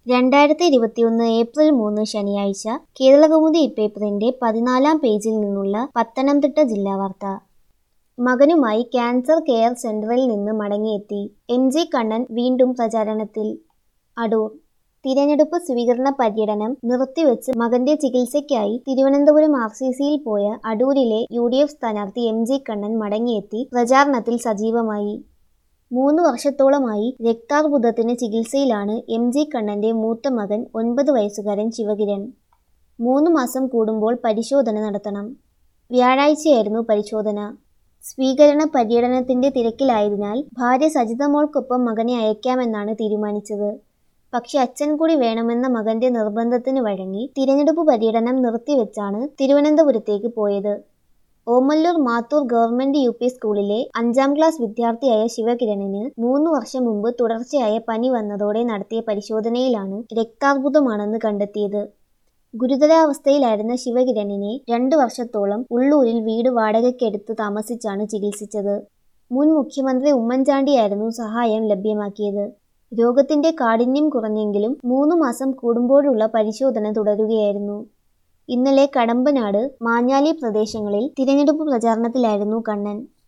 രണ്ടായിരത്തി ഇരുപത്തിയൊന്ന് ഏപ്രിൽ മൂന്ന് ശനിയാഴ്ച കേരളകൗമുദി ഇപ്പേപ്പറിന്റെ പതിനാലാം പേജിൽ നിന്നുള്ള പത്തനംതിട്ട ജില്ലാ വാർത്ത മകനുമായി ക്യാൻസർ കെയർ സെന്ററിൽ നിന്ന് മടങ്ങിയെത്തി എം ജി കണ്ണൻ വീണ്ടും പ്രചാരണത്തിൽ അടൂർ തിരഞ്ഞെടുപ്പ് സ്വീകരണ പര്യടനം നിർത്തിവെച്ച് മകന്റെ ചികിത്സയ്ക്കായി തിരുവനന്തപുരം ആർ സി സിയിൽ പോയ അടൂരിലെ യു ഡി എഫ് സ്ഥാനാർത്ഥി എം ജി കണ്ണൻ മടങ്ങിയെത്തി പ്രചാരണത്തിൽ സജീവമായി മൂന്ന് വർഷത്തോളമായി രക്താർബുദത്തിന് ചികിത്സയിലാണ് എം ജി കണ്ണന്റെ മൂത്ത മകൻ ഒൻപത് വയസ്സുകാരൻ ശിവകിരൺ മൂന്ന് മാസം കൂടുമ്പോൾ പരിശോധന നടത്തണം വ്യാഴാഴ്ചയായിരുന്നു പരിശോധന സ്വീകരണ പര്യടനത്തിന്റെ തിരക്കിലായതിനാൽ ഭാര്യ സജിതമോൾക്കൊപ്പം മകനെ അയക്കാമെന്നാണ് തീരുമാനിച്ചത് പക്ഷെ അച്ഛൻ കൂടി വേണമെന്ന മകന്റെ നിർബന്ധത്തിന് വഴങ്ങി തിരഞ്ഞെടുപ്പ് പര്യടനം നിർത്തിവെച്ചാണ് തിരുവനന്തപുരത്തേക്ക് പോയത് Omallur Mathur government U P സ്കൂളിലെ അഞ്ചാം ക്ലാസ് വിദ്യാർത്ഥിയായ ശിവകിരണിന് മൂന്ന് വർഷം മുമ്പ് തുടർച്ചയായ പനി വന്നതോടെ നടത്തിയ പരിശോധനയിലാണ് രക്താർബുദമാണെന്ന് കണ്ടെത്തിയത് ഗുരുതരാവസ്ഥയിലായിരുന്ന ശിവകിരണിനെ രണ്ടു വർഷത്തോളം ഉള്ളൂരിൽ വീട് വാടകയ്ക്കെടുത്ത് താമസിച്ചാണ് ചികിത്സിച്ചത് മുൻ മുഖ്യമന്ത്രി ഉമ്മൻചാണ്ടിയായിരുന്നു സഹായം ലഭ്യമാക്കിയത് രോഗത്തിന്റെ കാഠിന്യം കുറഞ്ഞെങ്കിലും മൂന്ന് മാസം കൂടുമ്പോഴുള്ള പരിശോധന തുടരുകയായിരുന്നു ഇന്നലെ കടമ്പനാട് മാഞ്ഞാലി പ്രദേശങ്ങളിൽ തിരഞ്ഞെടുപ്പ് പ്രചാരണത്തിലായിരുന്നു കണ്ണൻ